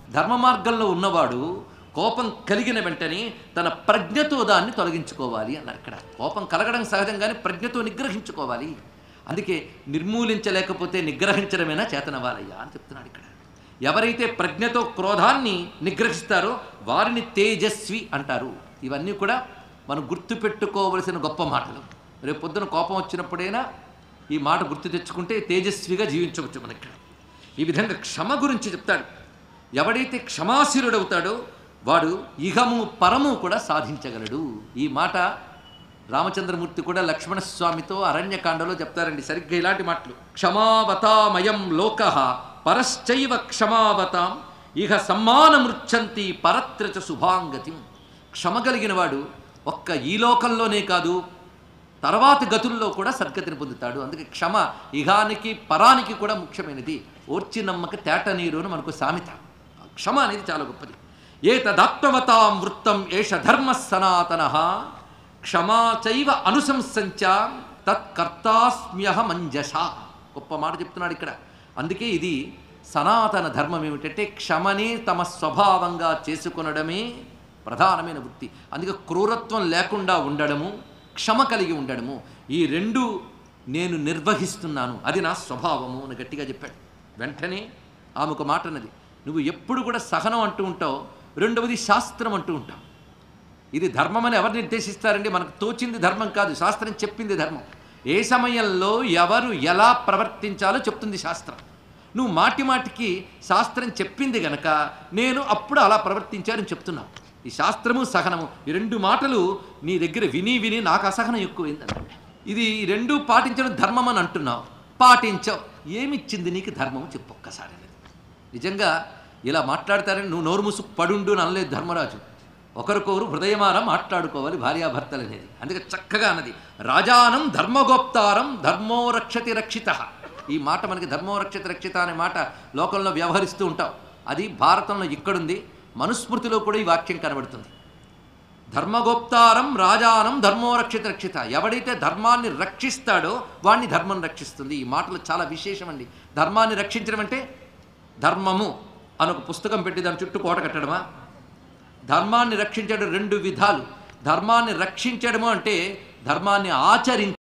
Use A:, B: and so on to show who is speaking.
A: ధర్మ మార్గంలో ఉన్నవాడు కోపం కలిగిన వెంటనే తన ప్రజ్ఞతో దాన్ని తొలగించుకోవాలి అన్నారు ఇక్కడ కోపం కలగడం సహజంగానే ప్రజ్ఞతో నిగ్రహించుకోవాలి అందుకే నిర్మూలించలేకపోతే నిగ్రహించడమేనా చేతనవాలయ్యా అని చెప్తున్నాడు ఇక్కడ ఎవరైతే ప్రజ్ఞతో క్రోధాన్ని నిగ్రహిస్తారో వారిని తేజస్వి అంటారు ఇవన్నీ కూడా మనం గుర్తుపెట్టుకోవలసిన గొప్ప మాటలు రేపు పొద్దున కోపం వచ్చినప్పుడైనా ఈ మాట గుర్తు తెచ్చుకుంటే తేజస్విగా జీవించవచ్చు మన ఇక్కడ ఈ విధంగా క్షమ గురించి చెప్తాడు ఎవడైతే క్షమాశీలుడవుతాడో వాడు ఇహము పరము కూడా సాధించగలడు ఈ మాట రామచంద్రమూర్తి కూడా లక్ష్మణస్వామితో అరణ్యకాండలో చెప్తారండి సరిగ్గా ఇలాంటి మాటలు క్షమావతామయం లోక పరశ్చైవ క్షమావతాం ఇహ సమ్మానమృచ్చంతి పరత్రచ శుభాంగతి క్షమ కలిగిన వాడు ఒక్క ఈ లోకంలోనే కాదు తర్వాతి గతుల్లో కూడా సద్గతిని పొందుతాడు అందుకే క్షమ ఇహానికి పరానికి కూడా ముఖ్యమైనది ఓర్చి నమ్మక తేట నీరు అని మనకు సామెత క్షమ అనేది చాలా గొప్పది ఏ తదాత్మవతాం వృత్తం ఏష ధర్మ సనాతన క్షమా చైవ అనుశంసంచ తత్కర్తాస్మ్యహ మంజస గొప్ప మాట చెప్తున్నాడు ఇక్కడ అందుకే ఇది సనాతన ధర్మం ఏమిటంటే క్షమనే తమ స్వభావంగా చేసుకొనడమే ప్రధానమైన వృత్తి అందుకే క్రూరత్వం లేకుండా ఉండడము క్షమ కలిగి ఉండడము ఈ రెండు నేను నిర్వహిస్తున్నాను అది నా స్వభావము అని గట్టిగా చెప్పాడు వెంటనే ఆమె ఒక మాట అన్నది నువ్వు ఎప్పుడు కూడా సహనం అంటూ ఉంటావు రెండవది శాస్త్రం అంటూ ఉంటావు ఇది ధర్మం అని ఎవరు నిర్దేశిస్తారండి మనకు తోచింది ధర్మం కాదు శాస్త్రం చెప్పింది ధర్మం ఏ సమయంలో ఎవరు ఎలా ప్రవర్తించాలో చెప్తుంది శాస్త్రం నువ్వు మాటి మాటికి శాస్త్రం చెప్పింది గనక నేను అప్పుడు అలా ప్రవర్తించాలని చెప్తున్నావు ఈ శాస్త్రము సహనము ఈ రెండు మాటలు నీ దగ్గర విని విని నాకు అసహనం ఎక్కువైంది ఇది ఈ రెండు పాటించడం ధర్మం అని అంటున్నావు పాటించవు ఏమిచ్చింది నీకు ధర్మం చెప్పు ఒక్కసారి అనేది నిజంగా ఇలా మాట్లాడతారని నువ్వు నోరు మూసు పడుండు అని అనలేదు ధర్మరాజు ఒకరికొకరు హృదయమాన మాట్లాడుకోవాలి భార్యాభర్తలు అనేది అందుకే చక్కగా అన్నది రాజానం ధర్మగోప్తారం ధర్మో రక్షతి రక్షిత ఈ మాట మనకి ధర్మో రక్షతి రక్షిత అనే మాట లోకంలో వ్యవహరిస్తూ ఉంటాం అది భారతంలో ఇక్కడుంది మనుస్మృతిలో కూడా ఈ వాక్యం కనబడుతుంది ధర్మగోప్తారం రాజానం ధర్మో రక్షిత రక్షిత ఎవడైతే ధర్మాన్ని రక్షిస్తాడో వాణ్ణి ధర్మం రక్షిస్తుంది ఈ మాటలు చాలా విశేషం అండి ధర్మాన్ని రక్షించడం అంటే ధర్మము అని ఒక పుస్తకం పెట్టి దాని చుట్టూ కోట కట్టడమా ధర్మాన్ని రక్షించడం రెండు విధాలు ధర్మాన్ని రక్షించడము అంటే ధర్మాన్ని ఆచరించి